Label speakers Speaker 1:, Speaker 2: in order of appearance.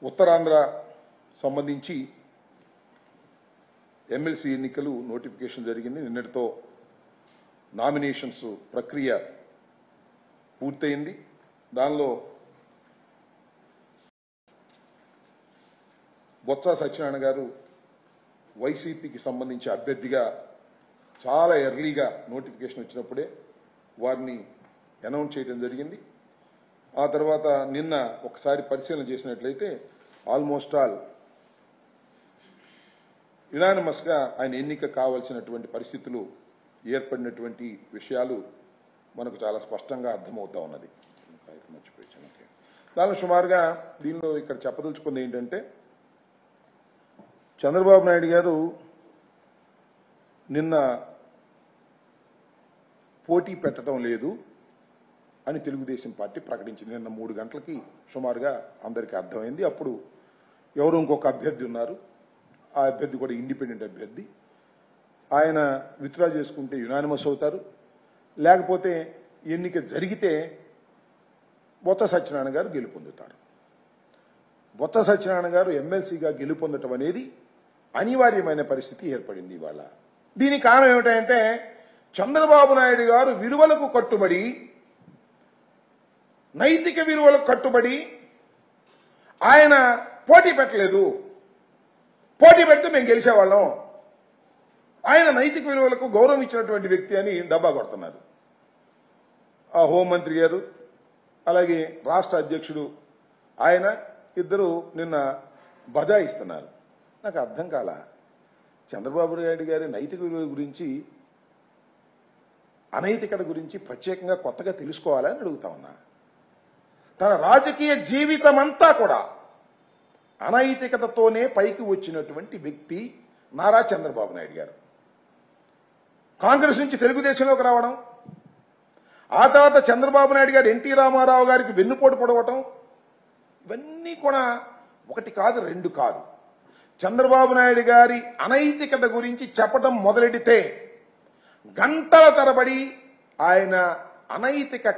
Speaker 1: ఉత్తరాంధ్ర సంబంధించి ఎమ్మెల్సీ ఎన్నికలు నోటిఫికేషన్ జరిగింది నిన్నటితో నామినేషన్స్ ప్రక్రియ పూర్తయింది దానిలో బొత్స సత్యనారాయణ గారు వైసీపీకి సంబంధించి అభ్యర్థిగా చాలా ఎర్లీగా నోటిఫికేషన్ వచ్చినప్పుడే వారిని అనౌన్స్ చేయడం జరిగింది ఆ తర్వాత నిన్న ఒకసారి పరిశీలన చేసినట్లయితే ఆల్మోస్ట్ ఆల్ యునానిమస్ గా ఆయన ఎన్నిక కావాల్సినటువంటి పరిస్థితులు ఏర్పడినటువంటి విషయాలు మనకు చాలా స్పష్టంగా అర్థమవుతా ఉన్నది మర్చిపోయాను ఓకే. దానిలో సుమారుగా దీనిలో ఇక్కడ చెప్పదలుచుకుంది ఏంటంటే చంద్రబాబు నాయుడు గారు నిన్న పోటీ పెట్టడం లేదు అని తెలుగుదేశం పార్టీ ప్రకటించింది నిన్న మూడు గంటలకి సుమారుగా అందరికీ అర్థమైంది అప్పుడు ఎవరు ఇంకొక అభ్యర్థి ఉన్నారు ఆ అభ్యర్థి కూడా ఇండిపెండెంట్ అభ్యర్థి ఆయన విత్డ్రా చేసుకుంటే యునానిమస్ అవుతారు లేకపోతే ఎన్నిక జరిగితే బొత్త సత్యనారాయణ గారు గెలుపొందుతారు బొత్త సత్యనారాయణ గారు ఎమ్మెల్సీగా గెలుపొందటం అనేది అనివార్యమైన పరిస్థితి ఏర్పడింది ఇవాళ దీనికి కారణం ఏమిటంటే చంద్రబాబు నాయుడు గారు విలువలకు కట్టుబడి నైతిక విలువలకు కట్టుబడి ఆయన పోటీ పెట్టలేదు పోటీ పెడితే మేము గెలిచేవాళ్ళం ఆయన నైతిక విలువలకు గౌరవం ఇచ్చినటువంటి వ్యక్తి అని డబ్బా కొడుతున్నారు ఆ హోంమంత్రి గారు అలాగే రాష్ట్ర అధ్యక్షుడు ఆయన ఇద్దరు నిన్న బజాయిస్తున్నారు నాకు అర్థం కాల చంద్రబాబు నాయుడు గారి నైతిక విలువల గురించి అనైతికత గురించి ప్రత్యేకంగా కొత్తగా తెలుసుకోవాలని అడుగుతా ఉన్నా తన రాజకీయ జీవితం అంతా కూడా అనైతికతతోనే పైకి వచ్చినటువంటి వ్యక్తి నారా చంద్రబాబు నాయుడు గారు కాంగ్రెస్ నుంచి తెలుగుదేశంలోకి రావడం ఆ తర్వాత చంద్రబాబు నాయుడు గారు ఎన్టీ రామారావు గారికి వెన్నుపోటు పొడవటం ఇవన్నీ కూడా ఒకటి కాదు రెండు కాదు చంద్రబాబు నాయుడు గారి అనైతికత గురించి చెప్పడం మొదలెడితే గంటల తరబడి ఆయన అనైతిక